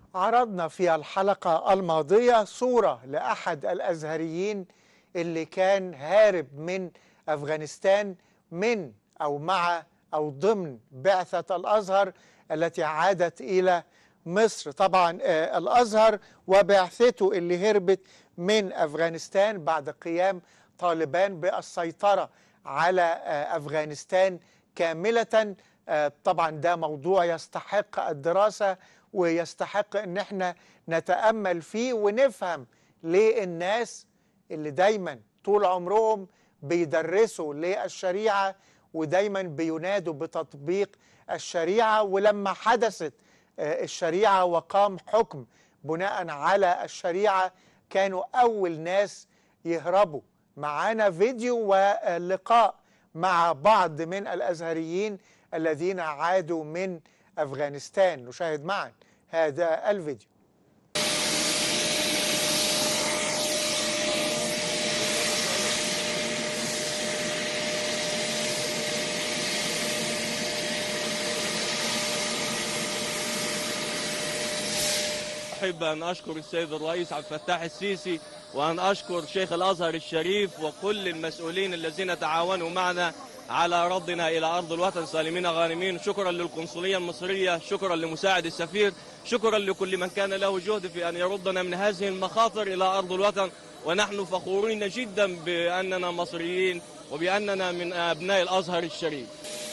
عرضنا في الحلقة الماضية صورة لأحد الأزهريين اللي كان هارب من أفغانستان من أو مع أو ضمن بعثة الأزهر التي عادت إلى مصر طبعا آه، الأزهر وبعثته اللي هربت من أفغانستان بعد قيام طالبان بالسيطرة على آه، أفغانستان كاملة آه، طبعا ده موضوع يستحق الدراسة ويستحق ان احنا نتأمل فيه ونفهم ليه الناس اللي دايما طول عمرهم بيدرسوا للشريعة ودايما بينادوا بتطبيق الشريعة ولما حدثت آه، الشريعة وقام حكم بناء على الشريعة كانوا أول ناس يهربوا معانا فيديو ولقاء مع بعض من الأزهريين الذين عادوا من أفغانستان نشاهد معا هذا الفيديو أحب أن أشكر السيد الرئيس عبد الفتاح السيسي وأن أشكر شيخ الأزهر الشريف وكل المسؤولين الذين تعاونوا معنا على ردنا إلى أرض الوطن سالمين غانمين شكرا للقنصلية المصرية شكرا لمساعد السفير شكرا لكل من كان له جهد في أن يردنا من هذه المخاطر إلى أرض الوطن ونحن فخورين جدا بأننا مصريين وبأننا من أبناء الأزهر الشريف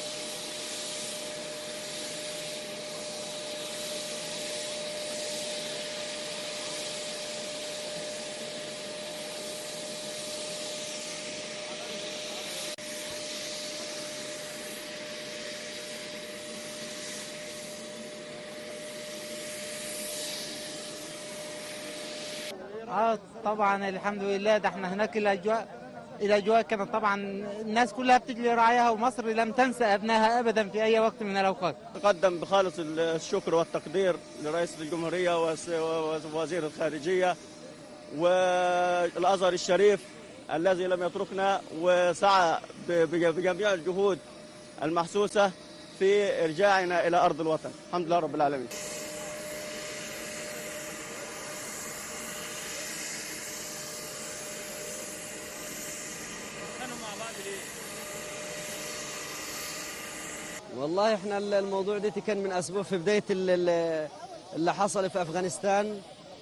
اه طبعا الحمد لله ده احنا هناك الاجواء الاجواء كانت طبعا الناس كلها بتجري راعيها ومصر لم تنسى ابنائها ابدا في اي وقت من الاوقات تقدم بخالص الشكر والتقدير لرئيس الجمهورية وس- ووزير الخارجية والأزهر الشريف الذي لم يتركنا وسعى ب- بج- بجميع الجهود المحسوسة في إرجاعنا إلى أرض الوطن الحمد لله رب العالمين والله احنا ال- الموضوع ده كان من اسبوع في بدايه ال- ال- اللي حصل في افغانستان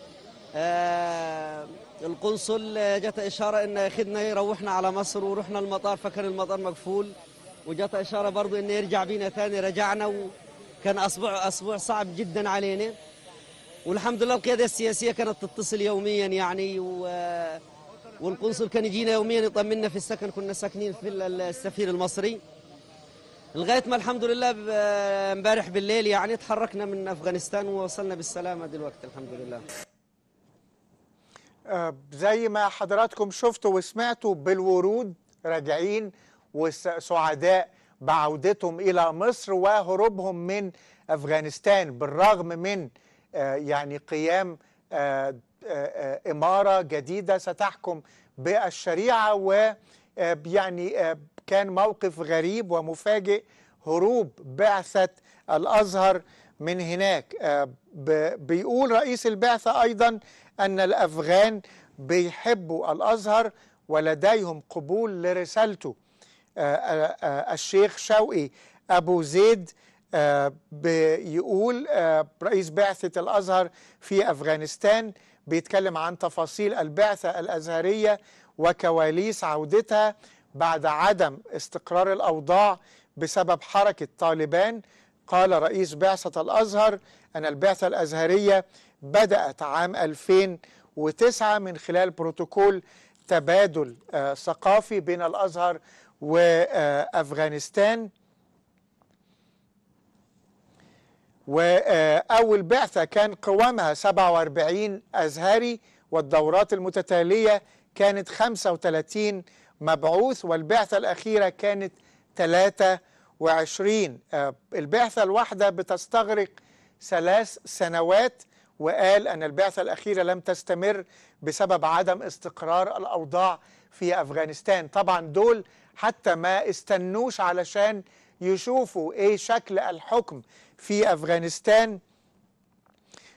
آه القنصل جت اشاره ان ياخذنا يروحنا على مصر ورحنا المطار فكان المطار مقفول وجت اشاره برضو انه يرجع بينا ثاني رجعنا وكان اسبوع اسبوع صعب جدا علينا والحمد لله القياده السياسيه كانت تتصل يوميا يعني و والقنصل كان يجينا يوميا يطمنا في السكن كنا ساكنين في ال- السفير المصري لغايه ما الحمد لله ب- امبارح بالليل يعني تحركنا من افغانستان ووصلنا بالسلامه دلوقتي الحمد لله آه، زي ما حضراتكم شفتوا وسمعتوا بالورود راجعين وسعداء بعودتهم إلى مصر وهروبهم من أفغانستان بالرغم من آه، يعني قيام آه، آه، آه، إمارة جديدة ستحكم بالشريعة ويعني كان موقف غريب ومفاجئ هروب بعثة الأزهر من هناك آه، ب- بيقول رئيس البعثة أيضا أن الأفغان بيحبوا الأزهر ولديهم قبول لرسالته آه، آه، آه، الشيخ شوقي أبو زيد آه، بيقول آه، رئيس بعثة الأزهر في أفغانستان بيتكلم عن تفاصيل البعثة الأزهرية وكواليس عودتها بعد عدم استقرار الأوضاع بسبب حركة طالبان قال رئيس بعثة الأزهر أن البعثة الأزهرية بدأت عام 2009 من خلال بروتوكول تبادل آه، ثقافي بين الأزهر وأفغانستان وأول بعثة كان قوامها 47 أزهري والدورات المتتالية كانت 35 مبعوث والبعثة الأخيرة كانت 23 آه، البعثة الواحدة بتستغرق ثلاث سنوات وقال أن البعثة الأخيرة لم تستمر بسبب عدم استقرار الأوضاع في أفغانستان طبعا دول حتى ما استنوش علشان يشوفوا إيه شكل الحكم في أفغانستان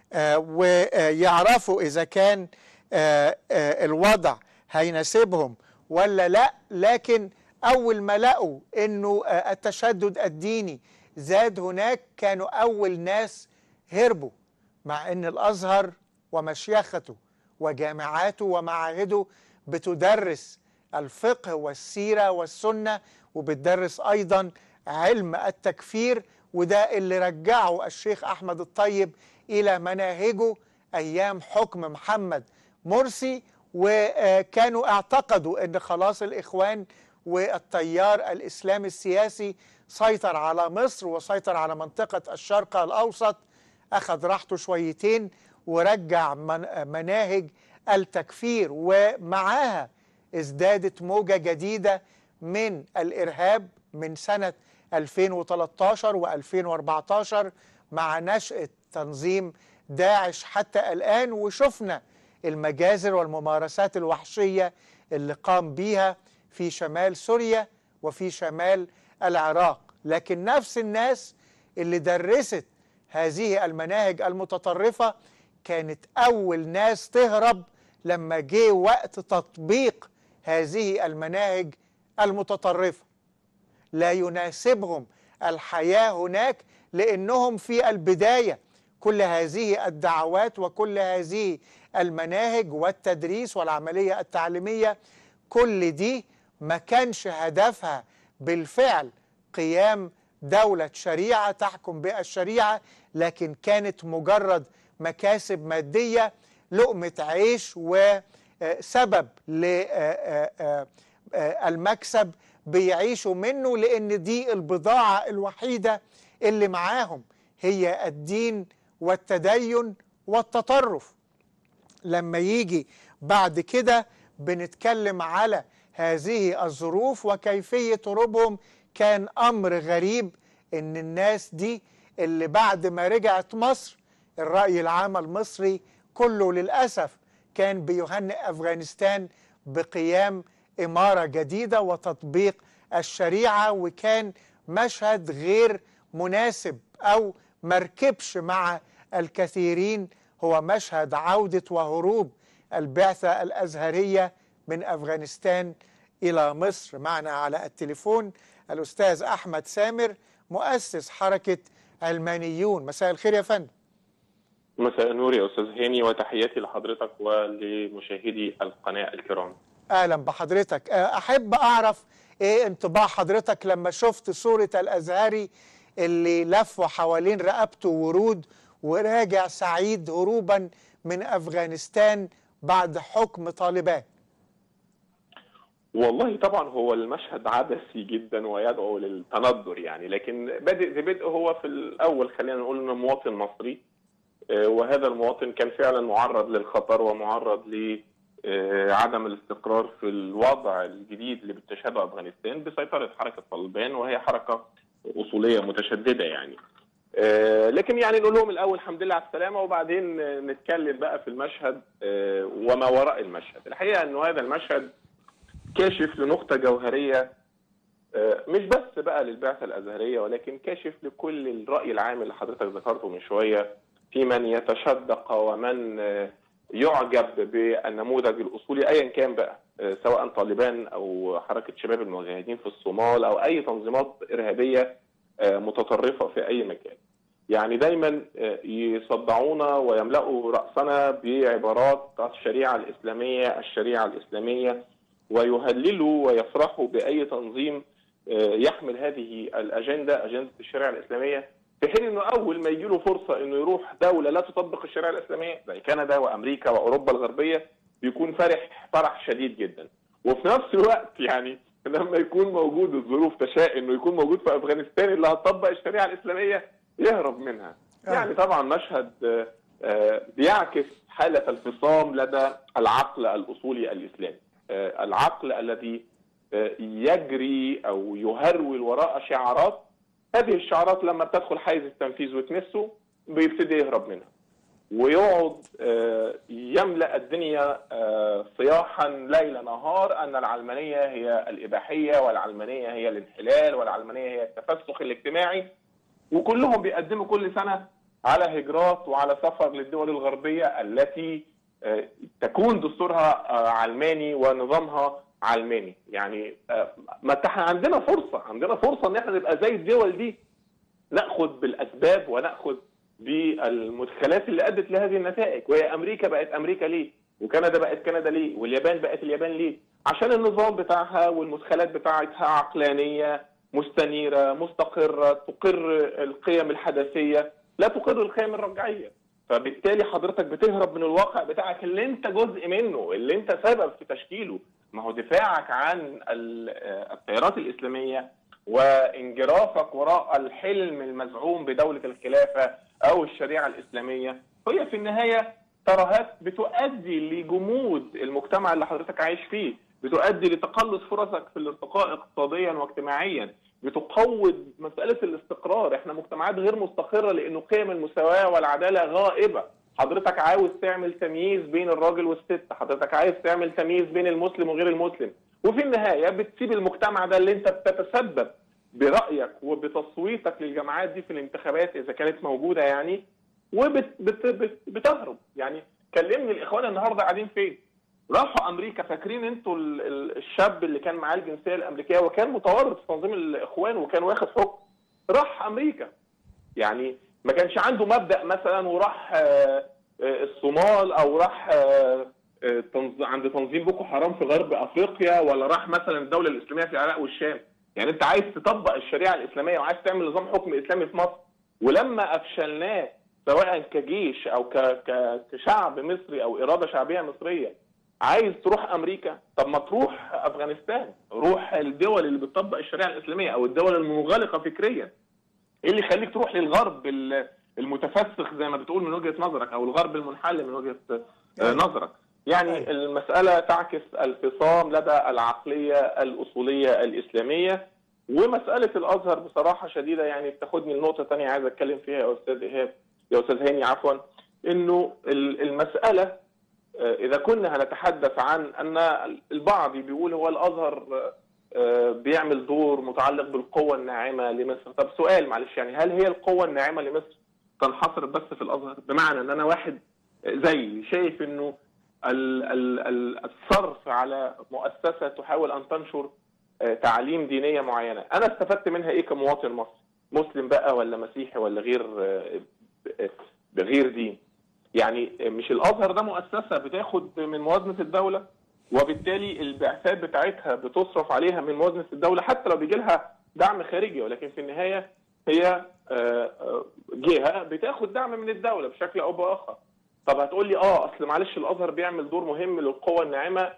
آه، ويعرفوا إذا كان آه، آه، الوضع هيناسبهم ولا لا لكن أول ما لقوا أنه آه، التشدد الديني زاد هناك كانوا أول ناس هربوا مع أن الأزهر ومشيخته وجامعاته ومعاهده بتدرس الفقه والسيرة والسنة وبتدرس أيضا علم التكفير وده اللي رجعه الشيخ أحمد الطيب إلى مناهجه أيام حكم محمد مرسي وكانوا اعتقدوا أن خلاص الإخوان والتيار الإسلامي السياسي سيطر على مصر وسيطر على منطقة الشرق الأوسط أخذ راحته شويتين ورجع من مناهج التكفير ومعاها ازدادت موجة جديدة من الإرهاب من سنة 2013 و2014 مع نشأة تنظيم داعش حتى الآن وشفنا المجازر والممارسات الوحشية اللي قام بيها في شمال سوريا وفي شمال العراق لكن نفس الناس اللي درست هذه المناهج المتطرفة كانت أول ناس تهرب لما جه وقت تطبيق هذه المناهج المتطرفة لا يناسبهم الحياة هناك لأنهم في البداية كل هذه الدعوات وكل هذه المناهج والتدريس والعملية التعليمية كل دي ما كانش هدفها بالفعل قيام دولة شريعة تحكم بالشريعة لكن كانت مجرد مكاسب مادية لقمة عيش وسبب للمكسب بيعيشوا منه لأن دي البضاعة الوحيدة اللي معاهم هي الدين والتدين والتطرف لما يجي بعد كده بنتكلم على هذه الظروف وكيفية هروبهم كان أمر غريب إن الناس دي اللي بعد ما رجعت مصر الرأي العام المصري كله للأسف كان بيهنئ أفغانستان بقيام إمارة جديدة وتطبيق الشريعة وكان مشهد غير مناسب أو مركبش مع الكثيرين هو مشهد عودة وهروب البعثة الأزهرية من أفغانستان إلى مصر معنا على التليفون الأستاذ أحمد سامر مؤسس حركة علمانيون مساء الخير يا فندم مساء النور يا استاذ هاني وتحياتي لحضرتك ولمشاهدي القناه الكرام. اهلا بحضرتك احب اعرف ايه انطباع حضرتك لما شفت صوره الازهري اللي لفوا حوالين رقبته ورود وراجع سعيد هروبا من افغانستان بعد حكم طالبان. والله طبعا هو المشهد عبثي جدا ويدعو للتندر يعني لكن بادئ ببدء هو في الاول خلينا نقول انه مواطن مصري وهذا المواطن كان فعلا معرض للخطر ومعرض لعدم الاستقرار في الوضع الجديد اللي بتشهده افغانستان بسيطره حركه طالبان وهي حركه اصوليه متشدده يعني. لكن يعني نقول لهم الاول الحمد لله على السلامه وبعدين نتكلم بقى في المشهد وما وراء المشهد. الحقيقه انه هذا المشهد كاشف لنقطه جوهريه مش بس بقى للبعثه الازهريه ولكن كاشف لكل الراي العام اللي حضرتك ذكرته من شويه في من يتشدق ومن يعجب بالنموذج الاصولي ايا كان بقى سواء طالبان او حركه شباب المجاهدين في الصومال او اي تنظيمات ارهابيه متطرفه في اي مكان. يعني دايما يصدعونا ويملأوا راسنا بعبارات الشريعه الاسلاميه الشريعه الاسلاميه ويهللوا ويفرحوا باي تنظيم يحمل هذه الاجنده اجنده الشريعه الاسلاميه في حين انه اول ما يجي له فرصه انه يروح دوله لا تطبق الشريعه الاسلاميه زي كندا وامريكا واوروبا الغربيه بيكون فرح فرح شديد جدا وفي نفس الوقت يعني لما يكون موجود الظروف تشاء انه يكون موجود في افغانستان اللي هتطبق الشريعه الاسلاميه يهرب منها آه. يعني طبعا مشهد بيعكس حاله الفصام لدى العقل الاصولي الاسلامي العقل الذي يجري او يهرول وراء شعارات هذه الشعارات لما بتدخل حيز التنفيذ وتمسه بيبتدي يهرب منها ويقعد يملا الدنيا صياحا ليل نهار ان العلمانيه هي الاباحيه والعلمانيه هي الانحلال والعلمانيه هي التفسخ الاجتماعي وكلهم بيقدموا كل سنه على هجرات وعلى سفر للدول الغربيه التي آه، تكون دستورها آه، علماني ونظامها علماني يعني آه، ما احنا عندنا فرصه عندنا فرصه ان احنا نبقى زي الدول دي ناخذ بالاسباب وناخذ بالمدخلات اللي ادت لهذه النتائج وهي امريكا بقت امريكا ليه وكندا بقت كندا ليه واليابان بقت اليابان ليه عشان النظام بتاعها والمدخلات بتاعتها عقلانيه مستنيره مستقره تقر القيم الحداثيه لا تقر القيم الرجعيه فبالتالي حضرتك بتهرب من الواقع بتاعك اللي انت جزء منه اللي انت سبب في تشكيله ما هو دفاعك عن ال- آه، التيارات الاسلاميه وانجرافك وراء الحلم المزعوم بدوله الخلافه او الشريعه الاسلاميه هي في النهايه ترهات بتؤدي لجمود المجتمع اللي حضرتك عايش فيه بتؤدي لتقلص فرصك في الارتقاء اقتصاديا واجتماعيا بتقوض مساله الاستقرار احنا مجتمعات غير مستقره لانه قيم المساواه والعداله غائبه حضرتك عاوز تعمل تمييز بين الراجل والست حضرتك عايز تعمل تمييز بين المسلم وغير المسلم وفي النهايه بتسيب المجتمع ده اللي انت بتتسبب برايك وبتصويتك للجماعات دي في الانتخابات اذا كانت موجوده يعني وبتهرب يعني كلمني الاخوان النهارده قاعدين فين راحوا امريكا فاكرين انتوا ال- ال- الشاب اللي كان معاه الجنسيه الامريكيه وكان متورط في تنظيم الاخوان وكان واخد حكم راح امريكا يعني ما كانش عنده مبدا مثلا وراح آه، آه، الصومال او راح آه، آه، تنظ- عند تنظيم بوكو حرام في غرب افريقيا ولا راح مثلا الدوله الاسلاميه في العراق والشام يعني انت عايز تطبق الشريعه الاسلاميه وعايز تعمل نظام حكم اسلامي في مصر ولما افشلناه سواء كجيش او ك... ك... كشعب مصري او اراده شعبيه مصريه عايز تروح امريكا طب ما تروح افغانستان روح الدول اللي بتطبق الشريعه الاسلاميه او الدول المنغلقه فكريا ايه اللي يخليك تروح للغرب ال- المتفسخ زي ما بتقول من وجهه نظرك او الغرب المنحل من وجهه آه، نظرك يعني المساله تعكس الفصام لدى العقليه الاصوليه الاسلاميه ومساله الازهر بصراحه شديده يعني بتاخدني لنقطه ثانيه عايز اتكلم فيها يا استاذ ايهاب يا استاذ هاني عفوا انه ال- المساله آه، اذا كنا هنتحدث عن ان البعض بيقول هو الازهر آه، آه، بيعمل دور متعلق بالقوه الناعمه لمصر طب سؤال معلش يعني هل هي القوه الناعمه لمصر تنحصر بس في الازهر بمعنى ان انا واحد زي شايف انه ال- ال- ال- الصرف على مؤسسه تحاول ان تنشر آه، تعاليم دينيه معينه انا استفدت منها ايه كمواطن مصري مسلم بقى ولا مسيحي ولا غير آه، ب- بغير دين يعني مش الازهر ده مؤسسه بتاخد من موازنه الدوله وبالتالي البعثات بتاعتها بتصرف عليها من موازنه الدوله حتى لو بيجي لها دعم خارجي ولكن في النهايه هي آه، آه، جهه بتاخد دعم من الدوله بشكل او باخر طب هتقول لي اه اصل معلش الازهر بيعمل دور مهم للقوى الناعمه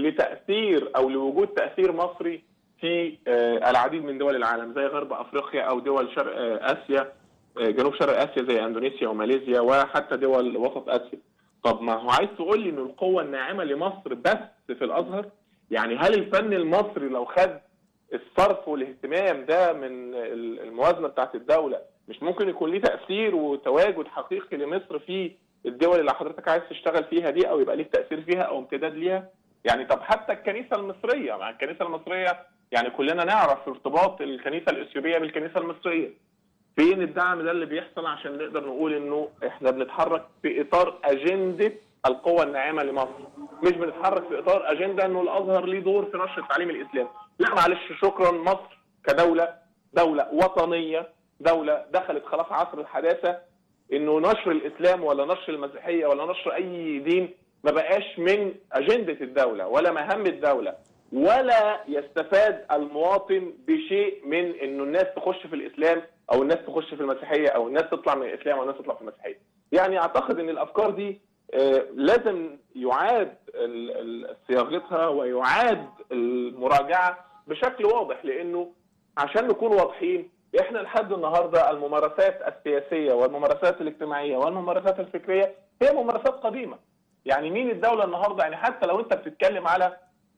لتاثير او لوجود تاثير مصري في آه، العديد من دول العالم زي غرب افريقيا او دول شرق آه، اسيا آه، جنوب شرق اسيا زي اندونيسيا وماليزيا وحتى دول وسط اسيا طب ما هو عايز تقول لي ان القوه الناعمه لمصر بس في الازهر يعني هل الفن المصري لو خد الصرف والاهتمام ده من ال- الموازنه بتاعت الدوله مش ممكن يكون ليه تاثير وتواجد حقيقي لمصر في الدول اللي حضرتك عايز تشتغل فيها دي او يبقى ليك تاثير فيها او امتداد ليها يعني طب حتى الكنيسه المصريه مع الكنيسه المصريه يعني كلنا نعرف ارتباط الكنيسه الاثيوبيه بالكنيسه المصريه فين الدعم ده اللي بيحصل عشان نقدر نقول انه احنا بنتحرك في اطار اجنده القوة الناعمة لمصر مش بنتحرك في اطار اجنده انه الازهر ليه دور في نشر التعليم الاسلامي لا معلش شكرا مصر كدولة دولة وطنية دولة دخلت خلاص عصر الحداثة انه نشر الاسلام ولا نشر المسيحية ولا نشر اي دين ما بقاش من اجندة الدولة ولا مهام الدولة ولا يستفاد المواطن بشيء من انه الناس تخش في الاسلام او الناس تخش في المسيحيه او الناس تطلع من الاسلام او الناس تطلع في المسيحيه. يعني اعتقد ان الافكار دي آه، لازم يعاد ال- ال- صياغتها ويعاد المراجعه بشكل واضح لانه عشان نكون واضحين احنا لحد النهارده الممارسات السياسيه والممارسات الاجتماعيه والممارسات الفكريه هي ممارسات قديمه. يعني مين الدوله النهارده يعني حتى لو انت بتتكلم على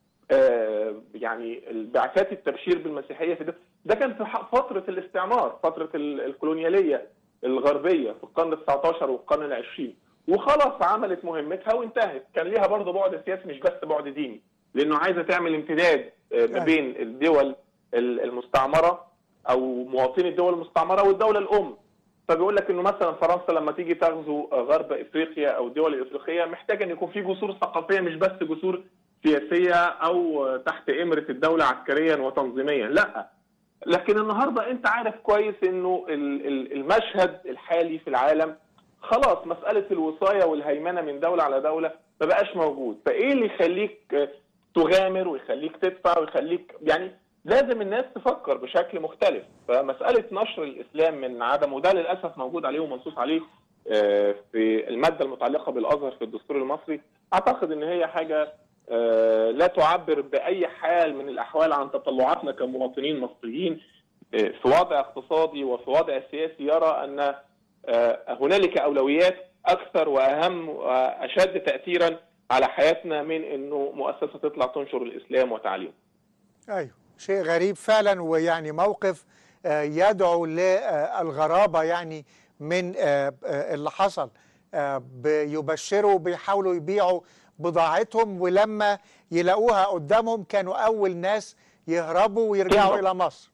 آه، يعني بعثات التبشير بالمسيحيه في ده ده كان في ح- فتره الاستعمار فتره ال- الكولونياليه الغربيه في القرن ال 19 والقرن العشرين وخلاص عملت مهمتها وانتهت كان ليها برضه بعد سياسي مش بس بعد ديني لانه عايزه تعمل امتداد آه، ما بين الدول ال- المستعمره او مواطني الدول المستعمره والدوله الام فبيقول لك انه مثلا فرنسا لما تيجي تغزو غرب افريقيا او الدول الافريقيه محتاجه ان يكون في جسور ثقافيه مش بس جسور سياسيه او تحت امره الدوله عسكريا وتنظيميا لا لكن النهارده انت عارف كويس انه ال- ال- المشهد الحالي في العالم خلاص مساله الوصايه والهيمنه من دوله على دوله ما بقاش موجود فايه اللي يخليك آه، تغامر ويخليك تدفع ويخليك يعني لازم الناس تفكر بشكل مختلف فمساله نشر الاسلام من عدم وده للاسف موجود عليه ومنصوص عليه آه، في الماده المتعلقه بالازهر في الدستور المصري اعتقد ان هي حاجه آه، لا تعبر باي حال من الاحوال عن تطلعاتنا كمواطنين مصريين آه، في وضع اقتصادي وفي وضع سياسي يرى ان آه، هنالك اولويات اكثر واهم واشد تاثيرا على حياتنا من انه مؤسسه تطلع تنشر الاسلام وتعليمه. ايوه شيء غريب فعلا ويعني موقف آه، يدعو للغرابه يعني من آه، آه، اللي حصل آه، بيبشروا بيحاولوا يبيعوا بضاعتهم ولما يلاقوها قدامهم كانوا اول ناس يهربوا ويرجعوا بالضبط. الى مصر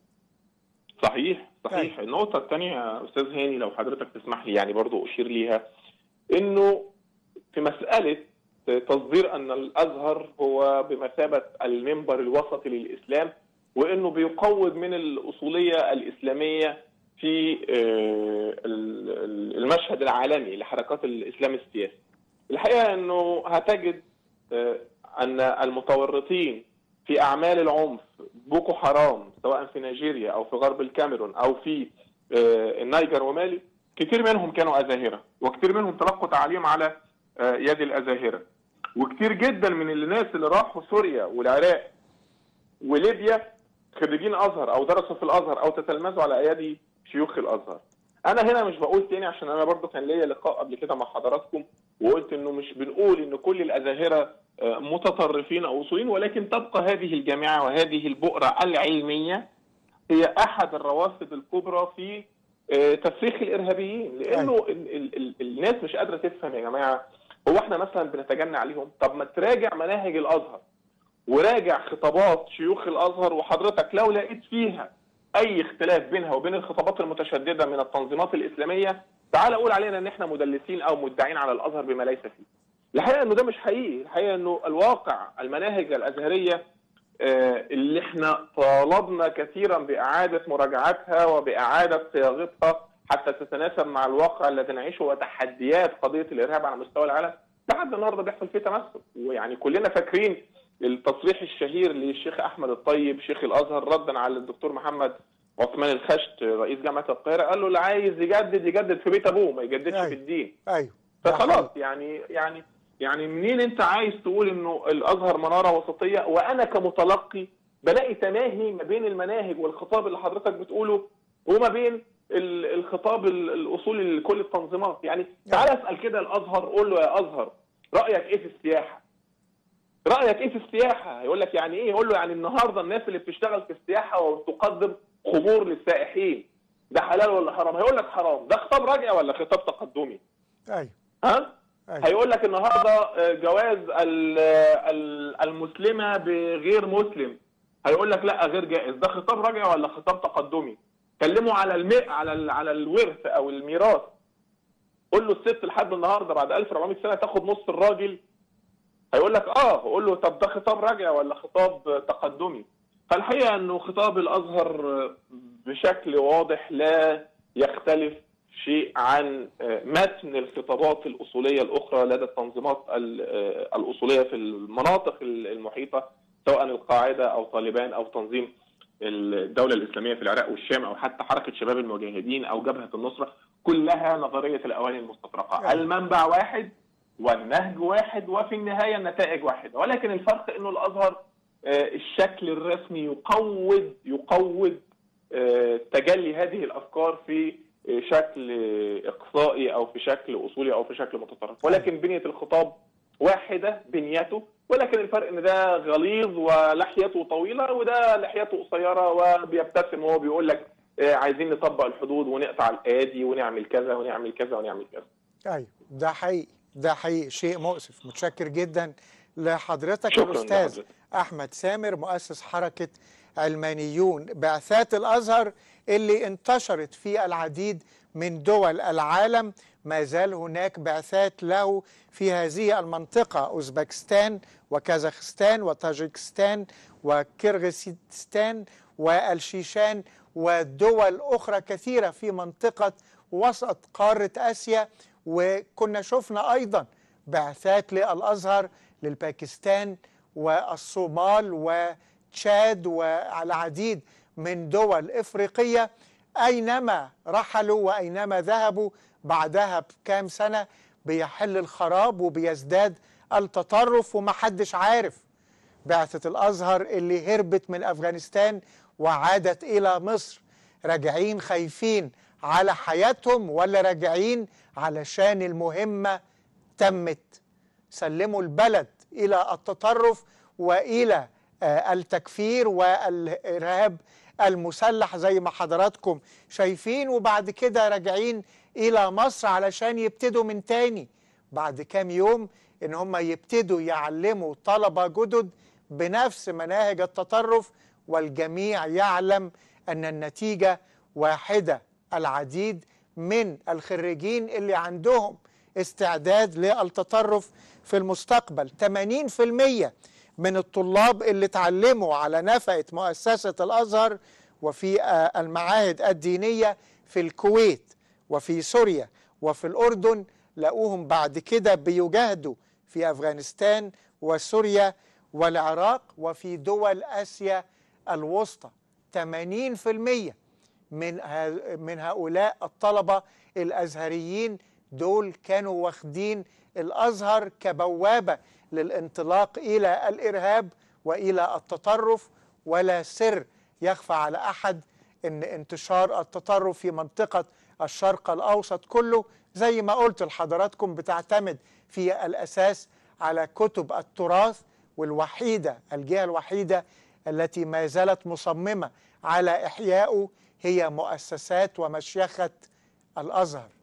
صحيح صحيح النقطة الثانية يا أستاذ هاني لو حضرتك تسمح لي يعني برضو أشير ليها إنه في مسألة تصدير أن الأزهر هو بمثابة المنبر الوسطي للإسلام وإنه بيقوض من الأصولية الإسلامية في آه، ال- ال- المشهد العالمي لحركات الإسلام السياسي الحقيقة أنه هتجد آه، أن المتورطين في أعمال العنف بوكو حرام سواء في نيجيريا أو في غرب الكاميرون أو في آه، النيجر ومالي كتير منهم كانوا أزاهرة وكتير منهم تلقوا تعليم على آه، يد الأزاهرة وكتير جدا من الناس اللي راحوا سوريا والعراق وليبيا خريجين ازهر او درسوا في الازهر او تتلمذوا على ايادي شيوخ الازهر. انا هنا مش بقول تاني عشان انا برضو كان ليا لقاء قبل كده مع حضراتكم وقلت انه مش بنقول ان كل الازاهره آه، متطرفين او اصوليين ولكن تبقى هذه الجامعه وهذه البؤره العلميه هي احد الروافد الكبرى في آه، تفريخ الارهابيين لانه ال ال ال الناس مش قادره تفهم يا جماعه هو احنا مثلا بنتجنى عليهم طب ما تراجع مناهج الازهر وراجع خطابات شيوخ الازهر وحضرتك لو لقيت فيها اي اختلاف بينها وبين الخطابات المتشدده من التنظيمات الاسلاميه تعال قول علينا ان احنا مدلسين او مدعين على الازهر بما ليس فيه. الحقيقه انه ده مش حقيقي، الحقيقه انه الواقع المناهج الازهريه آه، اللي احنا طالبنا كثيرا باعاده مراجعتها وباعاده صياغتها حتى تتناسب مع الواقع الذي نعيشه وتحديات قضيه الارهاب على مستوى العالم لحد النهارده بيحصل فيه تمسك ويعني كلنا فاكرين التصريح الشهير للشيخ احمد الطيب شيخ الازهر ردا على الدكتور محمد عثمان الخشت رئيس جامعه القاهره قال له اللي عايز يجدد يجدد في بيت ابوه ما يجددش أيوة. في الدين ايوه ده فخلاص حقيقي. يعني يعني يعني منين انت عايز تقول انه الازهر مناره وسطيه وانا كمتلقي بلاقي تماهي ما بين المناهج والخطاب اللي حضرتك بتقوله وما بين ال- الخطاب ال- الاصولي لكل التنظيمات يعني تعال اسال كده الازهر قول له يا ازهر رايك ايه في السياحه رايك ايه في السياحه يقول لك يعني ايه يقول له يعني النهارده الناس اللي بتشتغل في السياحه وتقدم خمور للسائحين ده حلال ولا حرام هيقول لك حرام ده خطاب راجع ولا خطاب تقدمي ايوه ها ايوه هيقول لك النهارده آه، جواز ال- ال- المسلمه بغير مسلم هيقول لك لا غير جائز ده خطاب راجع ولا خطاب تقدمي كلموا على الماء على ال- على الورث او الميراث قول له الست لحد النهارده بعد 1400 سنه تاخد نص الراجل هيقول لك اه قول له طب ده خطاب راجع ولا خطاب تقدمي فالحقيقه انه خطاب الازهر بشكل واضح لا يختلف شيء عن متن الخطابات الاصوليه الاخرى لدى التنظيمات ال- الاصوليه في المناطق المحيطه سواء القاعده او طالبان او تنظيم الدوله الاسلاميه في العراق والشام او حتى حركه شباب المجاهدين او جبهه النصره كلها نظريه الاواني المستطرقه المنبع واحد والنهج واحد وفي النهايه النتائج واحده ولكن الفرق انه الازهر آه، الشكل الرسمي يقوض يقوض آه، تجلي هذه الافكار في آه، شكل آه، اقصائي او في شكل اصولي او في شكل متطرف ولكن بنيه الخطاب واحده بنيته ولكن الفرق ان ده غليظ ولحيته طويله وده لحيته قصيره وبيبتسم وهو بيقول لك آه، عايزين نطبق الحدود ونقطع الايادي ونعمل كذا ونعمل كذا ونعمل كذا ايوه ده حقيقي ده حقيقي شيء مؤسف متشكر جدا لحضرتك شكراً الاستاذ لحضرتك. احمد سامر مؤسس حركه علمانيون بعثات الازهر اللي انتشرت في العديد من دول العالم ما زال هناك بعثات له في هذه المنطقة أوزبكستان وكازاخستان وطاجيكستان وكيرغيزستان والشيشان ودول أخرى كثيرة في منطقة وسط قارة آسيا وكنا شفنا أيضا بعثات للأزهر للباكستان والصومال وتشاد والعديد من دول إفريقية أينما رحلوا وأينما ذهبوا بعدها بكام سنة بيحل الخراب وبيزداد التطرف ومحدش عارف بعثة الأزهر اللي هربت من أفغانستان وعادت إلى مصر راجعين خايفين على حياتهم ولا راجعين علشان المهمة تمت سلموا البلد إلى التطرف وإلى آه، التكفير والإرهاب المسلح زي ما حضراتكم شايفين وبعد كده راجعين إلى مصر علشان يبتدوا من تاني بعد كام يوم إن هم يبتدوا يعلموا طلبة جدد بنفس مناهج التطرف والجميع يعلم أن النتيجة واحدة العديد من الخريجين اللي عندهم استعداد للتطرف في المستقبل 80% من الطلاب اللي اتعلموا على نفقة مؤسسة الأزهر وفي آه، المعاهد الدينية في الكويت وفي سوريا وفي الأردن لقوهم بعد كده بيجاهدوا في أفغانستان وسوريا والعراق وفي دول آسيا الوسطى 80% من ه- من هؤلاء الطلبة الأزهريين دول كانوا واخدين الأزهر كبوابة للانطلاق إلى الإرهاب وإلى التطرف ولا سر يخفى على أحد أن انتشار التطرف في منطقة الشرق الأوسط كله زي ما قلت لحضراتكم بتعتمد في الأساس على كتب التراث والوحيدة الجهة الوحيدة التي ما زالت مصممة على إحيائه هي مؤسسات ومشيخة الأزهر